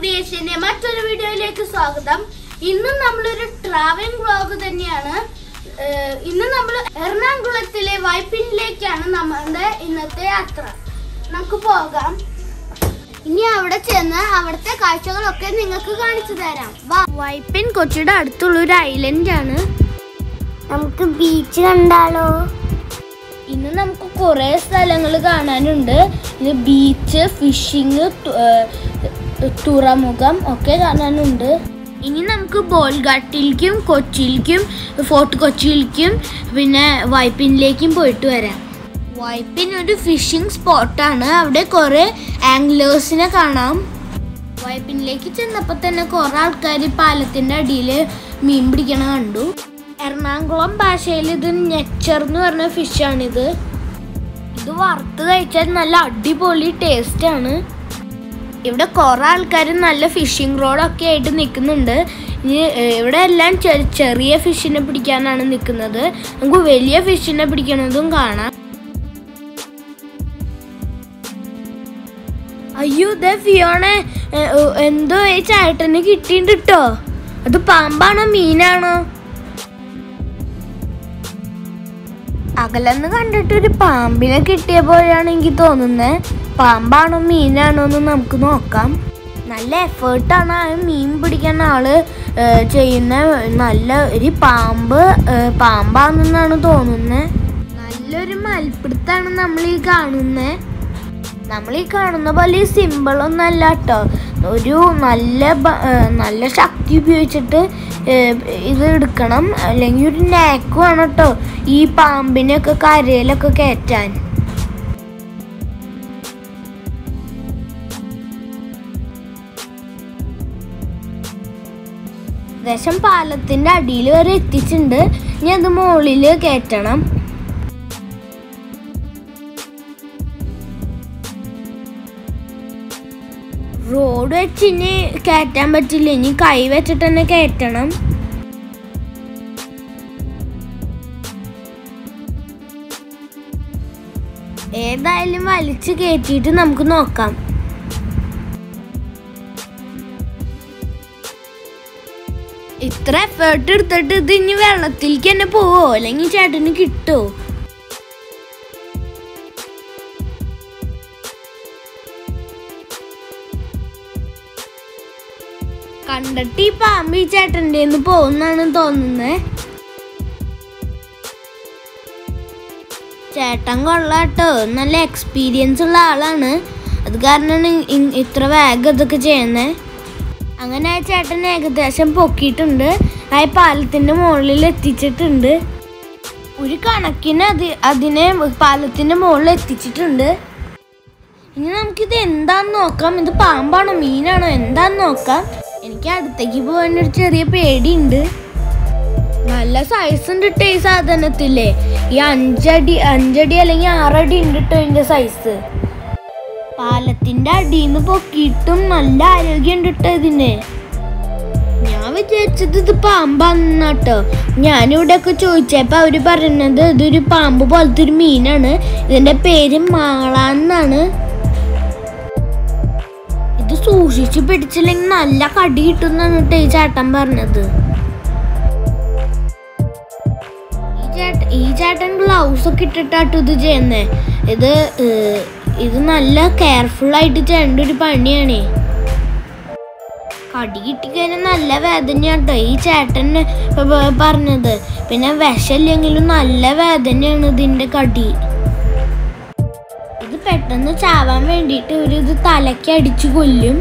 ക്രിയേഷന്റെ മറ്റൊരു വീഡിയോയിലേക്ക് സ്വാഗതം ഇന്നും നമ്മളൊരു ട്രാവലിംഗ് വ്ളോഗ് തന്നെയാണ് ഏഹ് ഇന്ന് നമ്മൾ എറണാകുളത്തിലെ വൈപ്പിനിലേക്കാണ് നമ്മുടെ ഇന്നത്തെ യാത്ര നമുക്ക് പോകാം ഇനി അവിടെ ചെന്ന് അവിടുത്തെ കാഴ്ചകളൊക്കെ നിങ്ങൾക്ക് കാണിച്ചു തരാം വാ വൈപ്പിൻ കൊച്ചിയുടെ അടുത്തുള്ള ഒരു ഐലൻഡ് ആണ് നമുക്ക് ബീച്ച് കണ്ടാലോ ഇന്ന് നമുക്ക് കുറേ സ്ഥലങ്ങൾ കാണാനുണ്ട് ഇത് ബീച്ച് ഫിഷിങ് തുറമുഖം ഒക്കെ കാണാനുണ്ട് ഇനി നമുക്ക് ബോൾഗാട്ടിലേക്കും കൊച്ചിയിലേക്കും ഫോർട്ട് കൊച്ചിയിലേക്കും പിന്നെ വൈപ്പിനിലേക്കും പോയിട്ട് വരാം വൈപ്പിൻ ഒരു ഫിഷിംഗ് സ്പോട്ടാണ് അവിടെ കുറേ ആംഗ്ലേഴ്സിനെ കാണാം വൈപ്പിനിലേക്ക് ചെന്നപ്പോൾ തന്നെ കുറേ ആൾക്കാർ പാലത്തിൻ്റെ അടിയിൽ മീൻ പിടിക്കണ കണ്ടു എറണാകുളം ഭാഷയിൽ ഇത് നെച്ചർ എന്ന് പറഞ്ഞ ഫിഷാണിത് ഇത് വറുത്ത് കഴിച്ചാൽ നല്ല അടിപൊളി ടേസ്റ്റ് ആണ് ഇവിടെ കുറേ ആൾക്കാർ നല്ല ഫിഷിംഗ് റോഡൊക്കെ ആയിട്ട് നിൽക്കുന്നുണ്ട് ഇനി ഏഹ്, ഇവിടെ എല്ലാം ചെ- ചെറിയ ഫിഷിനെ പിടിക്കാനാണ് നിൽക്കുന്നത് നമുക്ക് വലിയ ഫിഷിനെ പിടിക്കണതും കാണാം അയ്യോ ദേ ഫിയോണെ ഏഹ്, ഓ, എന്തോ ഈ ചേട്ടന് കിട്ടിയിട്ടുണ്ട് കേട്ടോ അത് പാമ്പാണോ മീനാണോ അകലെന്ന് കണ്ടിട്ട് ഒരു പാമ്പിനെ കിട്ടിയ പോലെയാണ് എനിക്ക് തോന്നുന്നത് പാമ്പാണോ മീനാണോ എന്ന് നമുക്ക് നോക്കാം നല്ല എഫേർട്ടാണ് ആ മീൻ പിടിക്കാൻ ആള് ഏഹ്, ചെയ്യുന്ന നല്ല ഒരു പാമ്പ് ഏഹ്, പാമ്പാണെന്നാണ് തോന്നുന്നത് നല്ലൊരു മൽപ്പിടുത്താണ് നമ്മൾ ഈ കാണുന്നത് നമ്മൾ ഈ കാണുന്ന പോലെ സിമ്പിൾ ഒന്നല്ല കേട്ടോ ഒരു നല്ല ബ- ഏഹ് നല്ല ശക്തി ഉപയോഗിച്ചിട്ട് ഏഹ് ഇത് എടുക്കണം അല്ലെങ്കിൽ ഒരു നാക്ക് വേണം കേട്ടോ ഈ പാമ്പിനെയൊക്കെ കരയിലൊക്കെ കയറ്റാൻ ഏകദേശം പാലത്തിന്റെ അടിയിൽ വരെ എത്തിച്ചിട്ടുണ്ട് ഇനി അത് മുകളിൽ കയറ്റണം റോഡ് വെച്ച് ഇനി കയറ്റാൻ പറ്റില്ല ഇനി കൈ വെച്ചിട്ട് തന്നെ കയറ്റണം ഏതായാലും വലിച്ചു കയറ്റിയിട്ട് നമുക്ക് നോക്കാം ഇത്ര എഫേർട്ട് എടുത്തിട്ട് ഇത് ഇനി വെള്ളത്തിലേക്ക് തന്നെ പോവോ അല്ലെങ്കിൽ ചേട്ടന് കിട്ടുമോ കണ്ടിട്ട് ഈ പാമ്പ് ഈ ചേട്ടൻ്റെ നിന്ന് പോകുന്നാണ് തോന്നുന്നത് ചേട്ടൻ കൊള്ളാട്ടോ നല്ല എക്സ്പീരിയൻസ് ഉള്ള ആളാണ് അത് കാരണമാണ് ഇ- ഇത്ര വേഗം ഇതൊക്കെ ചെയ്യുന്നത് അങ്ങനെ ആ ചേട്ടൻ ഏകദേശം പൊക്കിയിട്ടുണ്ട് ആ പാലത്തിൻ്റെ മുകളിൽ എത്തിച്ചിട്ടുണ്ട് ഒരു കണക്കിന് അത് അതിനെ പാലത്തിൻ്റെ മുകളിൽ എത്തിച്ചിട്ടുണ്ട് ഇനി നമുക്കിത് എന്താന്ന് നോക്കാം ഇത് പാമ്പാണോ മീനാണോ എന്താന്ന് നോക്കാം എനിക്ക് അടുത്തേക്ക് പോകാൻ ഒരു ചെറിയ പേടിയുണ്ട് നല്ല സൈസ് ഉണ്ട് കേട്ടോ ഈ സാധനത്തില്ലേ ഈ അഞ്ചടി അഞ്ചടി അല്ലെങ്കിൽ ആറടി ഉണ്ട് കേട്ടോ ഇതിന്റെ സൈസ് പാലത്തിന്റെ അടിയിൽ പൊക്കിയിട്ടും നല്ല ആരോഗ്യം ഉണ്ട് കേട്ടോ ഇതിന് ഞാൻ വിചാരിച്ചത് ഇത് പാമ്പാന്നാട്ടോ ഞാനിവിടെ ഒക്കെ ചോദിച്ചപ്പോ അവര് പറയുന്നത് ഇതൊരു പാമ്പ് പോലത്തെ ഒരു മീനാണ് ഇതിന്റെ പേര് മാളാന്നാണ് ഇത് സൂക്ഷിച്ച് പിടിച്ചില്ലെങ്കിൽ നല്ല കടി കിട്ടുന്നാണ് കേട്ടോ ഈ ചേട്ടൻ പറഞ്ഞത് ഈ ചേട്ടൻ ഈ ചേട്ടൻ ഗ്ലൗസ് ഒക്കെ ഇട്ടിട്ടാട്ടോ ഇത് ചെയ്യുന്നേ ഇത് ഏഹ്, ഇത് നല്ല കെയർഫുൾ ആയിട്ട് ചെയ്യേണ്ട ഒരു പണിയാണേ കടി കിട്ടിക്കഴിഞ്ഞാൽ നല്ല വേദനയാട്ടോ ഈ ചേട്ടൻ പ- പ- പറഞ്ഞത് പിന്നെ വിഷമില്ലെങ്കിലും നല്ല വേദനയാണ് ഇതിന്റെ കടി ഇത് പെട്ടെന്ന് ചാവാൻ വേണ്ടിയിട്ട് ഇവര് ഇത് തലയ്ക്ക് അടിച്ചു കൊല്ലും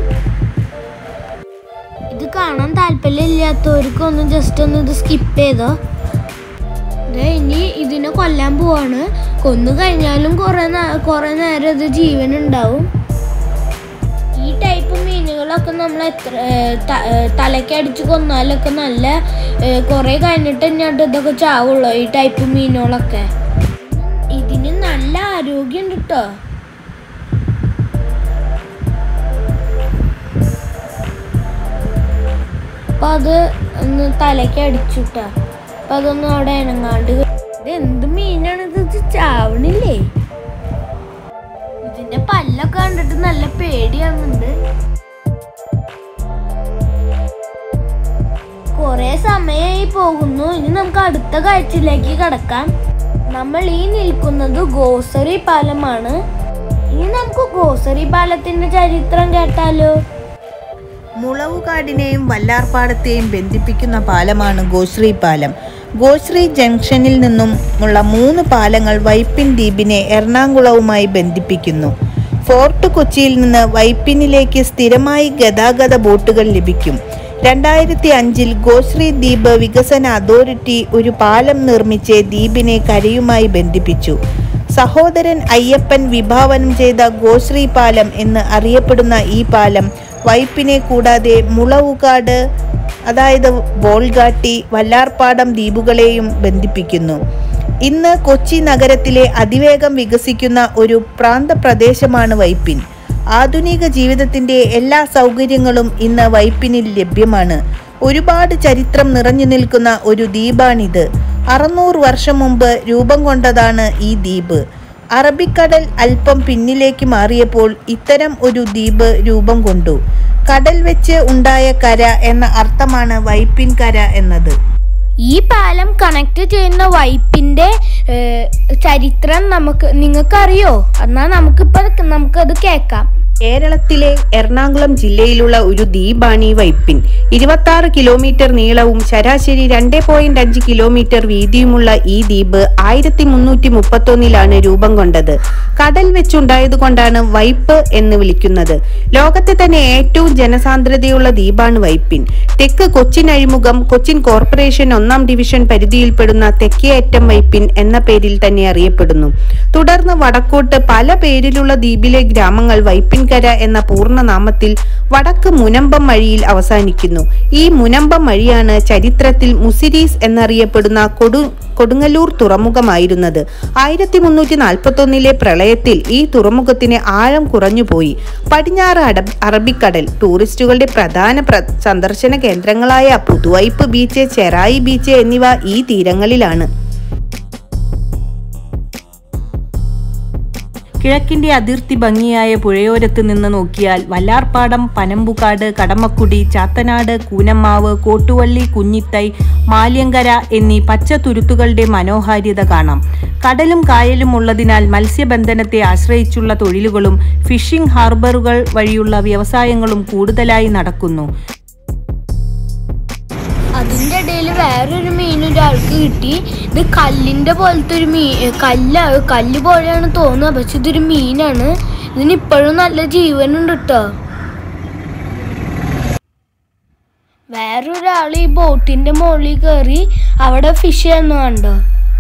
ഇത് കാണാൻ താല്പര്യമില്ലാത്തവർക്കൊന്ന് ജസ്റ്റ് ഒന്ന് ഇത് സ്കിപ്പ് ചെയ്തോ ദേ ഇനി ഇതിനെ കൊല്ലാൻ പോവാണ് കൊന്നു കഴിഞ്ഞാലും കുറെ കുറെ നേരം ഇത് ജീവൻ ഉണ്ടാവും ഈ ടൈപ്പ് മീനുകളൊക്കെ നമ്മൾ എത്ര ഏർ, ത- ഏർ, തലയ്ക്ക് അടിച്ച് കൊന്നാലൊക്കെ നല്ല ഏർ, കുറെ കഴിഞ്ഞിട്ട് തന്നെയായിട്ട് ഇതൊക്കെ ചാവുള്ളൂ ഈ ടൈപ്പ് മീനുകളൊക്കെ ഇതിന് നല്ല ആരോഗ്യം ഉണ്ട് കേട്ടോ അപ്പൊ അത് ഒന്ന് തലയ്ക്ക് അടിച്ചുട്ടാ അപ്പൊ അതൊന്നും അവിടെ ഇണങ്ങാണ്ട് ഇത് എന്ത് മീനാണ് ഇത് ഇത് ചാവണില്ലേ ഇതിന്റെ പല്ലൊക്കെ കണ്ടിട്ട് നല്ല പേടിയാവുന്നുണ്ട് പോകുന്നു ഇനി നമുക്ക് അടുത്ത കാഴ്ചയിലേക്ക് കടക്കാം നമ്മൾ ഈ നിൽക്കുന്നത് ഗോസറി പാലമാണ് ഇനി നമുക്ക് ഗോസറി പാലത്തിന്റെ ചരിത്രം കേട്ടാലോ മുളവുകാടിനെയും വല്ലാർപാടത്തെയും ബന്ധിപ്പിക്കുന്ന പാലമാണ് ഗോശ്രീ പാലം ഗോശ്രീ ജംഗ്ഷനിൽ നിന്നും ഉള്ള മൂന്ന് പാലങ്ങൾ വൈപ്പിൻ ദ്വീപിനെ എറണാകുളവുമായി ബന്ധിപ്പിക്കുന്നു ഫോർട്ട് കൊച്ചിയിൽ നിന്ന് വൈപ്പിനിലേക്ക് സ്ഥിരമായി ഗതാഗത ബോട്ടുകൾ ലഭിക്കും രണ്ടായിരത്തി അഞ്ചിൽ ഗോശ്രീ ദ്വീപ് വികസന അതോറിറ്റി ഒരു പാലം നിർമ്മിച്ച് ദ്വീപിനെ കരയുമായി ബന്ധിപ്പിച്ചു സഹോദരൻ അയ്യപ്പൻ വിഭാവനം ചെയ്ത ഗോശ്രീ പാലം എന്ന് അറിയപ്പെടുന്ന ഈ പാലം വൈപ്പിനെ കൂടാതെ മുളവുകാട് അതായത് ബോൾഗാട്ടി വല്ലാർപാടം ദ്വീപുകളെയും ബന്ധിപ്പിക്കുന്നു ഇന്ന് കൊച്ചി നഗരത്തിലെ അതിവേഗം വികസിക്കുന്ന ഒരു പ്രാന്തപ്രദേശമാണ് വൈപ്പിൻ ആധുനിക ജീവിതത്തിന്റെ എല്ലാ സൗകര്യങ്ങളും ഇന്ന് വൈപ്പിനിൽ ലഭ്യമാണ് ഒരുപാട് ചരിത്രം നിറഞ്ഞു നിൽക്കുന്ന ഒരു ദ്വീപാണിത് അറുന്നൂറ് വർഷം മുമ്പ് രൂപം കൊണ്ടതാണ് ഈ ദ്വീപ് അറബിക്കടൽ അല്പം പിന്നിലേക്ക് മാറിയപ്പോൾ ഇത്തരം ഒരു ദ്വീപ് രൂപം കൊണ്ടു കടൽ വെച്ച് ഉണ്ടായ കര എന്ന അർത്ഥമാണ് വൈപ്പിൻ കര എന്നത് ഈ പാലം കണക്ട് ചെയ്യുന്ന വൈപ്പിന്റെ ഏഹ്, ചരിത്രം നമുക്ക് നിങ്ങൾക്കറിയോ എന്നാൽ നമുക്കിപ്പോൾ നമുക്കത് കേൾക്കാം കേരളത്തിലെ എറണാകുളം ജില്ലയിലുള്ള ഒരു ദ്വീപാണ് ഈ വൈപ്പിൻ ഇരുപത്തി ആറ് കിലോമീറ്റർ നീളവും ശരാശരി രണ്ട് പോയിന്റ് അഞ്ച് കിലോമീറ്റർ വീതിയുമുള്ള ഈ ദ്വീപ് ആയിരത്തി മുന്നൂറ്റി മുപ്പത്തൊന്നിലാണ് രൂപം കൊണ്ടത് കടൽ വെച്ചുണ്ടായതുകൊണ്ടാണ് വൈപ്പ് എന്ന് വിളിക്കുന്നത് ലോകത്തെ തന്നെ ഏറ്റവും ജനസാന്ദ്രതയുള്ള ദ്വീപാണ് വൈപ്പിൻ തെക്ക് കൊച്ചിൻ അഴിമുഖം കൊച്ചിൻ കോർപ്പറേഷൻ ഒന്നാം ഡിവിഷൻ പരിധിയിൽപ്പെടുന്ന തെക്കേ അറ്റം വൈപ്പിൻ എന്ന പേരിൽ തന്നെ അറിയപ്പെടുന്നു തുടർന്ന് വടക്കോട്ട് പല പേരിലുള്ള ദ്വീപിലെ ഗ്രാമങ്ങൾ വൈപ്പിൻകര എന്ന പൂർണ്ണനാമത്തിൽ വടക്ക് മുനമ്പം വഴിയിൽ അവസാനിക്കുന്നു ഈ മുനമ്പം വഴിയാണ് ചരിത്രത്തിൽ മുസിരീസ് എന്നറിയപ്പെടുന്ന കൊടു കൊടുങ്ങല്ലൂർ തുറമുഖമായിരുന്നത് ആയിരത്തി മുന്നൂറ്റി നാൽപ്പത്തി ഒന്നിലെ പ്രളയത്തിൽ ഈ തുറമുഖത്തിന് ആഴം കുറഞ്ഞുപോയി പടിഞ്ഞാറ് അട അറബിക്കടൽ ടൂറിസ്റ്റുകളുടെ പ്രധാന പ്ര- സന്ദർശന കേന്ദ്രങ്ങളായ പുതുവൈപ്പ് ബീച്ച് ചെറായി ബീച്ച് എന്നിവ ഈ തീരങ്ങളിലാണ് കിഴക്കിന്റെ അതിർത്തി ഭംഗിയായ പുഴയോരത്ത് നിന്ന് നോക്കിയാൽ വല്ലാർപാടം പനമ്പുകാട് കടമക്കുടി ചാത്തനാട് കൂനമ്മാവ് കോട്ടുവള്ളി കുഞ്ഞിത്തൈ മാല്യങ്കര എന്നീ പച്ച തുരുത്തുകളുടെ മനോഹാരിത കാണാം കടലും കായലും ഉള്ളതിനാൽ മത്സ്യബന്ധനത്തെ ആശ്രയിച്ചുള്ള തൊഴിലുകളും ഫിഷിംഗ് ഹാർബറുകൾ വഴിയുള്ള വ്യവസായങ്ങളും കൂടുതലായി നടക്കുന്നു അതിന്റെ ഇടയിൽ വേറൊരു മീൻ ഒരാൾക്ക് കിട്ടി ഇത് കല്ലിന്റെ പോലത്തെ ഒരു മീൻ കല്ല കല്ല് പോലെയാണ് തോന്നുന്നത് പക്ഷെ ഇതൊരു മീനാണ് ഇതിന് ഇപ്പോഴും നല്ല ജീവനുണ്ട് കേട്ടോ വേറൊരാൾ ഈ ബോട്ടിന്റെ മുകളിൽ കയറി അവിടെ ഫിഷ് ചെയ്യുന്ന കണ്ടോ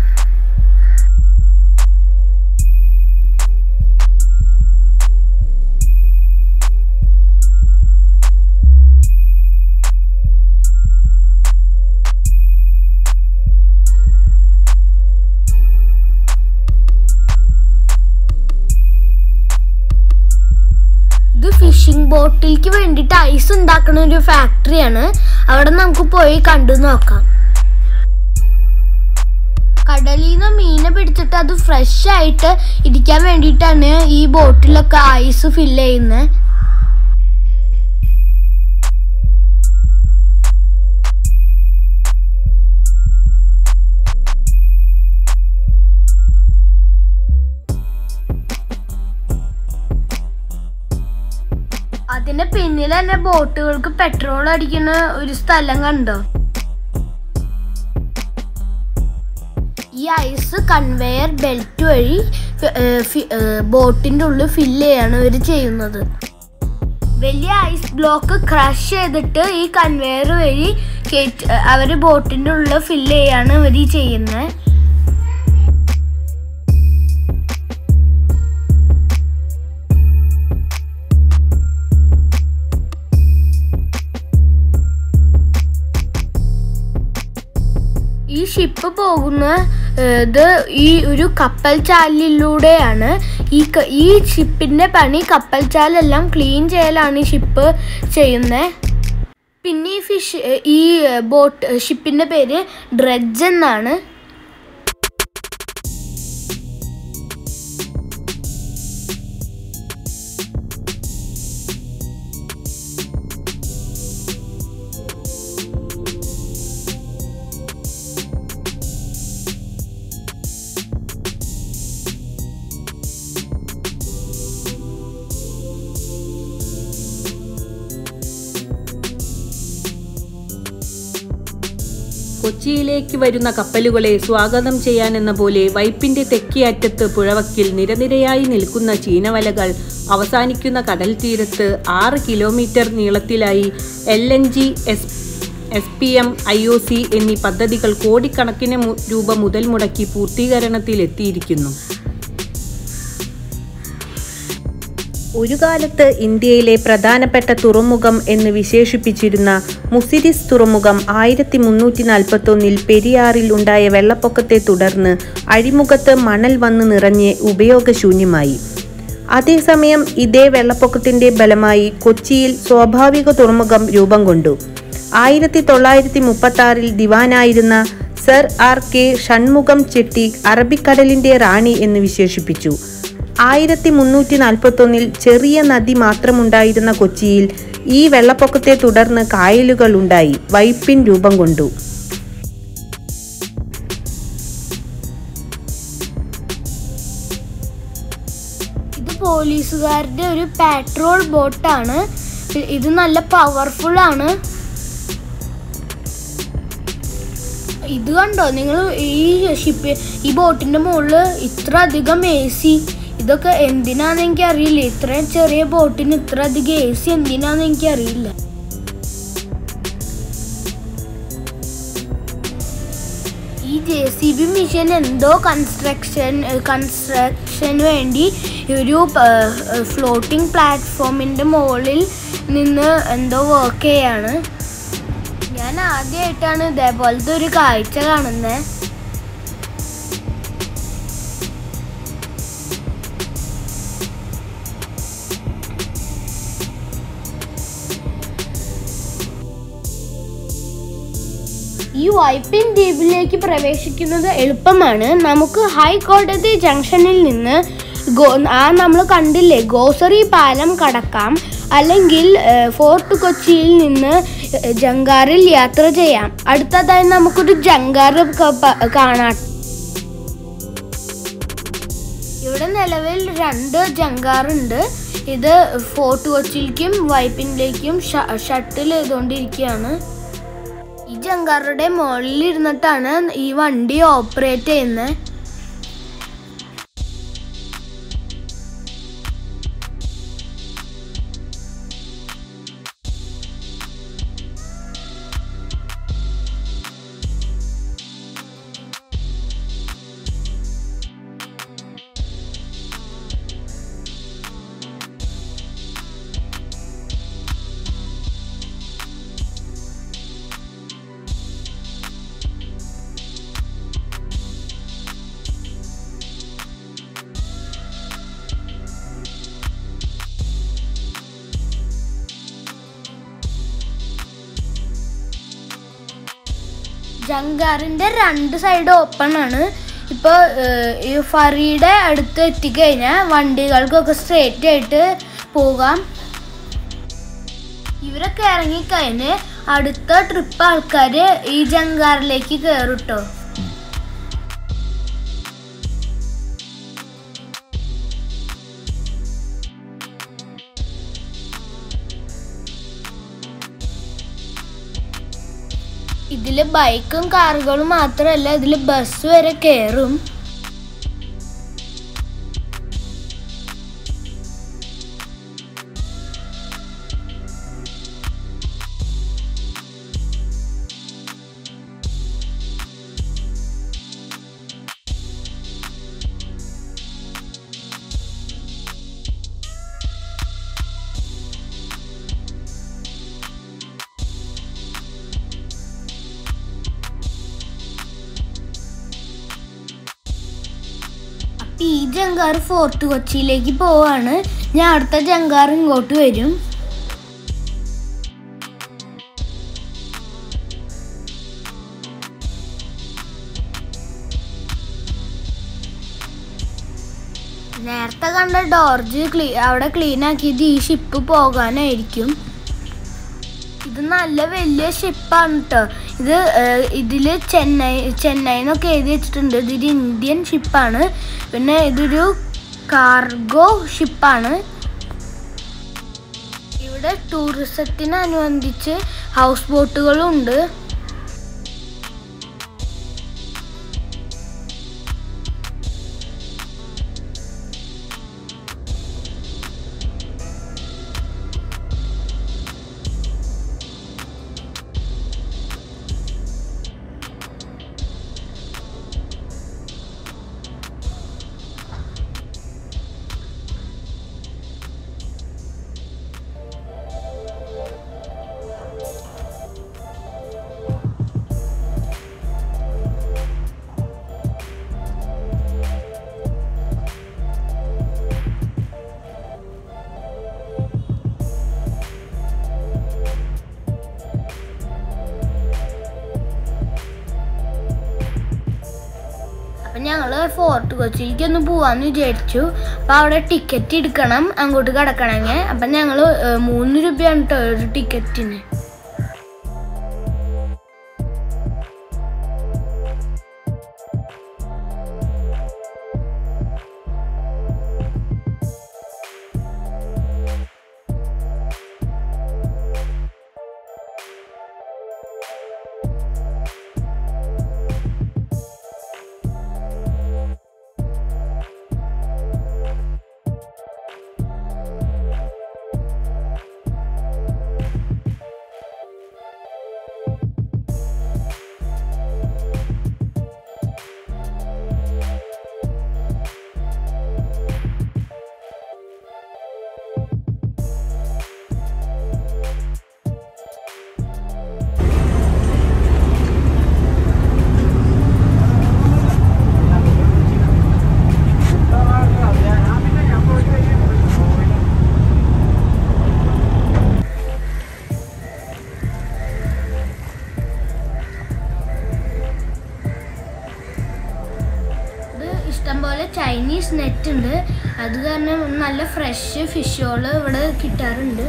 ഇത് ഫിഷിംഗ് ബോട്ടിലേക്ക് വേണ്ടിയിട്ട് ഐസ് ഉണ്ടാക്കുന്ന ഒരു ഫാക്ടറിയാണ് അവിടെ നമുക്ക് പോയി കണ്ടു നോക്കാം കടലിൽ നിന്ന് മീനെ പിടിച്ചിട്ട് അത് ഫ്രഷ് ആയിട്ട് ഇരിക്കാൻ വേണ്ടിയിട്ടാണ് ഈ ബോട്ടിലൊക്കെ ഐസ് ഫില്ല് ചെയ്യുന്നത് അതിന്റെ പിന്നിൽ തന്നെ ബോട്ടുകൾക്ക് പെട്രോൾ അടിക്കുന്ന ഒരു സ്ഥലം കണ്ടോ ഈ ഐസ് കൺവെയർ ബെൽറ്റ് വഴി ബോട്ടിന്റെ ഉള്ളിൽ ഫില്ല് ചെയ്യാണ് ഇവർ ചെയ്യുന്നത് വലിയ ഐസ് ബ്ലോക്ക് ക്രഷ് ചെയ്തിട്ട് ഈ കൺവെയർ വഴി കയറ്റി അവർ ബോട്ടിന്റെ ഉള്ളിൽ ഫില്ല് ചെയ്യാണ് ഇവർ ചെയ്യുന്നത് ഈ ഷിപ്പ് പോകുന്ന ഏഹ്, ഇത് ഈ ഒരു കപ്പൽ ചാലിലൂടെയാണ് ഈ ക- ഈ ഷിപ്പിന്റെ പണി കപ്പൽ ചാലെല്ലാം ക്ലീൻ ചെയ്യലാണ് ഈ ഷിപ്പ് ചെയ്യുന്നത് പിന്നെ ഈ ഫിഷ് ഈ ബോട്ട് ഷിപ്പിന്റെ പേര് ഡ്രഡ്ജ് എന്നാണ് കൊച്ചിയിലേക്ക് വരുന്ന കപ്പലുകളെ സ്വാഗതം ചെയ്യാനെന്ന പോലെ വൈപ്പിന്റെ തെക്കേ അറ്റത്ത് പുഴവക്കിൽ നിരനിരയായി നിൽക്കുന്ന ചീനവലകൾ അവസാനിക്കുന്ന കടൽ തീരത്ത് ആറ് കിലോമീറ്റർ നീളത്തിലായി L N G S S P M I O C എന്നീ പദ്ധതികൾ കോടിക്കണക്കിന് മു- രൂപ മുതൽ മുടക്കി പൂർത്തീകരണത്തിലെത്തിയിരിക്കുന്നു ഒരു കാലത്ത് ഇന്ത്യയിലെ പ്രധാനപ്പെട്ട തുറമുഖം എന്ന് വിശേഷിപ്പിച്ചിരുന്ന മുസിരിസ് തുറമുഖം ആയിരത്തി മുന്നൂറ്റി നാൽപ്പത്തൊന്നിൽ പെരിയാറിൽ ഉണ്ടായ വെള്ളപ്പൊക്കത്തെ തുടർന്ന് അഴിമുഖത്ത് മണൽ വന്ന് നിറഞ്ഞ് ഉപയോഗശൂന്യമായി അതേസമയം ഇതേ വെള്ളപ്പൊക്കത്തിന്റെ ഫലമായി കൊച്ചിയിൽ സ്വാഭാവിക തുറമുഖം രൂപം കൊണ്ടു ആയിരത്തി തൊള്ളായിരത്തി മുപ്പത്തി ആറിൽ ദിവാനായിരുന്ന sir R K Shanmukham Chetty അറബിക്കടലിന്റെ റാണി എന്ന് വിശേഷിപ്പിച്ചു ആയിരത്തി മുന്നൂറ്റി നാൽപ്പത്തൊന്നിൽ ചെറിയ നദി മാത്രമുണ്ടായിരുന്ന കൊച്ചിയിൽ ഈ വെള്ളപ്പൊക്കത്തെ തുടർന്ന് കായലുകൾ ഉണ്ടായി വൈപ്പിൻ രൂപം കൊണ്ടു ഇത് പോലീസുകാരുടെ ഒരു പാട്രോൾ ബോട്ടാണ് ഇ- ഇത് നല്ല പവർഫുൾ ആണ് ഇത് കണ്ടോ നിങ്ങൾ ഈ ഷിപ്പ് ഈ ബോട്ടിന്റെ മുകളിൽ ഇത്ര അധികം എ സി ഇതൊക്കെ എന്തിനാന്ന് എനിക്ക് അറിയില്ല ഇത്രയും ചെറിയ ബോട്ടിന് ഇത്ര അധികം എ സി എന്തിനാന്ന് എനിക്ക് അറിയില്ല ഈ ജെ സി ബി മിഷൻ എന്തോ കൺസ്ട്രക്ഷൻ കൺസ്ട്രക്ഷന് വേണ്ടി ഒരു ഫ്ലോട്ടിംഗ് പ്ലാറ്റ്ഫോമിൻ്റെ മുകളിൽ നിന്ന് എന്തോ വർക്ക് ചെയ്യാണ് ഞാൻ ആദ്യമായിട്ടാണ് ഇതേപോലത്തെ ഒരു കാഴ്ച കാണുന്നത് ഈ വൈപ്പിൻ ദ്വീപിലേക്ക് പ്രവേശിക്കുന്നത് എളുപ്പമാണ് നമുക്ക് ഹൈക്കോടതി ജംഗ്ഷനിൽ നിന്ന് ഗോ ആ നമ്മൾ കണ്ടില്ലേ ഗോസറി പാലം കടക്കാം അല്ലെങ്കിൽ ഏഹ്, ഫോർട്ട് കൊച്ചിയിൽ നിന്ന് ഏഹ്, ജങ്കാറിൽ യാത്ര ചെയ്യാം അടുത്തതായി നമുക്കൊരു ജങ്കാർ ക- പ- കാണാം ഇവിടെ നിലവിൽ രണ്ട് ജങ്കാറുണ്ട് ഇത് ഫോർട്ട് കൊച്ചിയിലേക്കും വൈപ്പിനിലേക്കും ഷട്ടിൽ ചെയ്തുകൊണ്ടിരിക്കുകയാണ് ഈ ജങ്കാറുടെ മുകളിൽ ഇരുന്നിട്ടാണ് ഈ വണ്ടി ഓപ്പറേറ്റ് ചെയ്യുന്നത് ജങ്കാറിന്റെ രണ്ട് സൈഡ് ഓപ്പൺ ആണ് ഇപ്പോൾ ഈ ഫറിയുടെ അടുത്ത് എത്തിക്കഴിഞ്ഞാൽ വണ്ടികൾക്കൊക്കെ സ്ട്രേറ്റ് ആയിട്ട് പോകാം ഇവരൊക്കെ ഇറങ്ങിക്കഴിഞ്ഞ് അടുത്ത ട്രിപ്പ് ആൾക്കാർ ഈ ജങ്കാറിലേക്ക് കയറും കേട്ടോ ഇതില് ബൈക്കും കാറുകളും മാത്രമല്ല ഇതില് ബസ് വരെ കയറും അപ്പൊ ഈ ജങ്കാർ ഫോർട്ട് കൊച്ചിയിലേക്ക് പോവാണ് ഞാൻ അടുത്ത ജങ്കാർ ഇങ്ങോട്ട് വരും നേരത്തെ കണ്ട ഡോർജ് ക്ലീ അവിടെ ക്ലീൻ ആക്കിയത് ഈ ഷിപ്പ് പോകാനായിരിക്കും ഇത് നല്ല വലിയ ഷിപ്പാണ് കേട്ടോ ഇത് ഏഹ്, ഇതില് ചെന്നൈ ചെന്നൈ എന്നൊക്കെ എഴുതി വെച്ചിട്ടുണ്ട് ഇതൊരു ഇന്ത്യൻ ഷിപ്പാണ് പിന്നെ ഇതൊരു കാർഗോ ഷിപ്പാണ് ഇവിടെ ടൂറിസത്തിനനുബന്ധിച്ച് ഹൗസ് ബോട്ടുകളും ഉണ്ട് ഞങ്ങൾ ഫോർട്ട് കൊച്ചിയിലേക്ക് ഒന്ന് പോവാന്ന് വിചാരിച്ചു അപ്പോൾ അവിടെ ടിക്കറ്റ് എടുക്കണം അങ്ങോട്ട് കിടക്കണമെങ്കിൽ അപ്പം ഞങ്ങൾ മൂന്ന് രൂപയാണ് കേട്ടോ ഒരു ടിക്കറ്റിന് ഇത് ഇഷ്ടംപോലെ ചൈനീസ് നെറ്റ് ഉണ്ട് അത് കാരണം നല്ല ഫ്രഷ് ഫിഷുകൾ ഇവിടെ കിട്ടാറുണ്ട്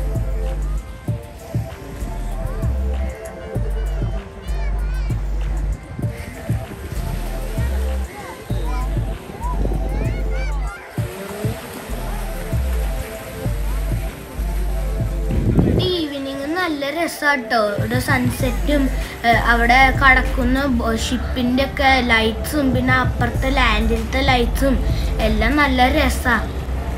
ഈവനിങ് നല്ല രസമാട്ടോ ഇവിടെ സൺസെറ്റും അവിടെ കടക്കുന്ന ഷിപ്പിൻ്റെ ഒക്കെ ലൈറ്റ്സും പിന്നെ അപ്പുറത്തെ ലാൻഡിലത്തെ ലൈറ്റ്സും എല്ലാം നല്ല രസമാണ്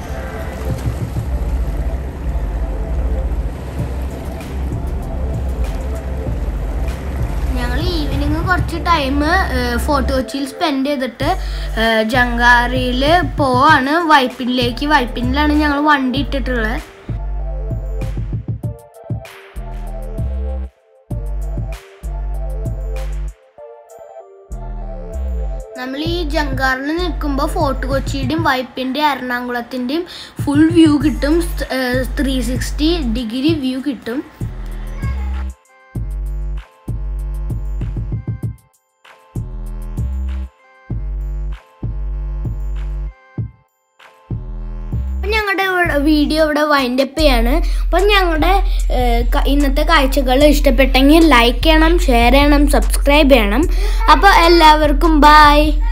ഞങ്ങൾ ഈവനിങ് കുറച്ച് ടൈം ഫോർട്ട് കൊച്ചിയിൽ സ്പെൻഡ് ചെയ്തിട്ട് ജങ്കാറിയിൽ പോവാണ് വൈപ്പിനിലേക്ക് വൈപ്പിനിലാണ് ഞങ്ങൾ വണ്ടി ഇട്ടിട്ടുള്ളത് നമ്മൾ ഈ ജങ്കാറിൽ നിൽക്കുമ്പോൾ ഫോർട്ട് കൊച്ചിയുടെയും വൈപ്പിൻ്റെ എറണാകുളത്തിൻ്റെയും ഫുൾ വ്യൂ കിട്ടും ത്രീ സിക്സ്റ്റി ഡിഗ്രി വ്യൂ കിട്ടും അപ്പം ഞങ്ങളുടെ വീഡിയോ ഇവിടെ വൈൻഡപ്പ് ചെയ്യാണ് അപ്പം ഞങ്ങളുടെ ഏഹ്, ക- ഇന്നത്തെ കാഴ്ചകൾ ഇഷ്ടപ്പെട്ടെങ്കിൽ ലൈക്ക് ചെയ്യണം ഷെയർ ചെയ്യണം സബ്സ്ക്രൈബ് ചെയ്യണം അപ്പോൾ എല്ലാവർക്കും ബായ്